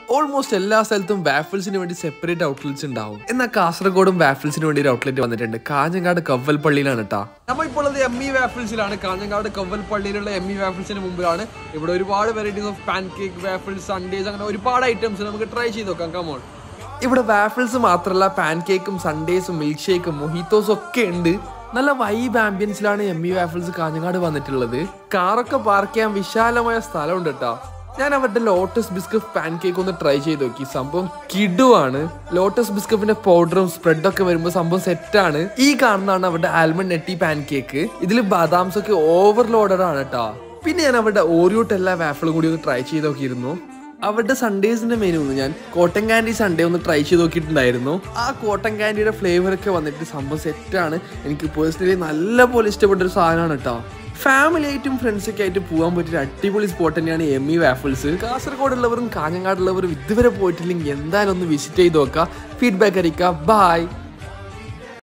almost എല്ലാ സ്ഥലത്തും വാഫിൾസിന് വേണ്ടി സെപ്പറേറ്റ് ഔട്ട്ലെറ്റ്സ് ഉണ്ടാവും എന്നാൽ കാസർഗോഡും വാഫിൾസിന് വേണ്ടി ഒരു ഔട്ട്ലെറ്റ് വന്നിട്ടുണ്ട് കാഞ്ഞങ്ങാട് കവ്വൽ പള്ളിയിലാണ് കേട്ടാ നമ്മളിപ്പോൾ ഉള്ളത് എം ഇ വാഫിൾസിലാണ് കാഞ്ഞങ്ങാട് കവ്വൽ പള്ളിയിലുള്ള എം ഇ വാഫിൾസിന് മുമ്പിലാണ് ഇവിടെ ഒരുപാട് varieties of pancake waffles sundaes അങ്ങനെ ഒരുപാട് ഐറ്റംസ് നമുക്ക് ട്രൈ ചെയ്ത് നോക്കാം കമോൺ ഇവിടെ വാഫിൾസ് മാത്രമല്ല പാൻ കേക്കും സൺഡേസും മിൽക്ക് ഷേക്കും മൊഹിത്തോസും ഒക്കെ ഉണ്ട് നല്ല വൈബ് ആംബിയൻസിലാണ് എം ഇ വാഫിൾസ് കാഞ്ഞങ്ങാട് വന്നിട്ടുള്ളത് കാറൊക്കെ പാർക്ക് ചെയ്യാൻ വിശാലമായ സ്ഥലമുണ്ട് കേട്ടോ ഞാൻ അവരുടെ ലോട്ടസ് ബിസ്ക്കറ്റ് പാൻ കേക്ക് ഒന്ന് ട്രൈ ചെയ്ത് നോക്കി സംഭവം കിടുവാണ് ലോട്ടസ് ബിസ്ക്കറ്റിന്റെ പൗഡറും സ്പ്രെഡും ഒക്കെ വരുമ്പോൾ സംഭവം സെറ്റാണ് ഈ കാണുന്നതാണ് അവരുടെ ആൽമണ്ട് നെട്ടി പാൻ കേക്ക് ഇതിൽ ബദാംസ് ഒക്കെ ഓവർലോഡഡ് ആണ് കേട്ടോ പിന്നെ ഞാൻ അവരുടെ ഓറിയോ ടെല്ല വാഫിളും കൂടി ഒന്ന് ട്രൈ ചെയ്ത് നോക്കിയിരുന്നു അവരുടെ സൺഡേസിന്റെ മെനു ഒന്ന് ഞാൻ കോട്ടൻ കാൻഡി സൺഡേ ഒന്ന് ട്രൈ ചെയ്ത് നോക്കിയിട്ടുണ്ടായിരുന്നു ആ കോട്ടൻ കാൻഡിയുടെ ഫ്ലേവർ ഒക്കെ വന്നിട്ട് സംഭവം സെറ്റാണ് എനിക്ക് പേഴ്സണലി നല്ല പോലെ ഇഷ്ടപ്പെട്ട ഒരു സാധനമാണ് കേട്ടോ ഫാമിലി ആയിട്ടും ഫ്രണ്ട്സ് ഒക്കെ ആയിട്ട് പോകാൻ പറ്റിയ അടിപൊളി സ്പോട്ട് തന്നെയാണ് എം ഇ വാഫിൾസ് കാസർഗോഡുള്ളവരും കാഞ്ഞങ്ങാടുള്ളവരും ഇതുവരെ പോയിട്ടില്ലെങ്കിൽ എന്തായാലും ഒന്ന് വിസിറ്റ് ചെയ്ത് നോക്കുക ഫീഡ്ബാക്ക് അറിയിക്കുക ബൈ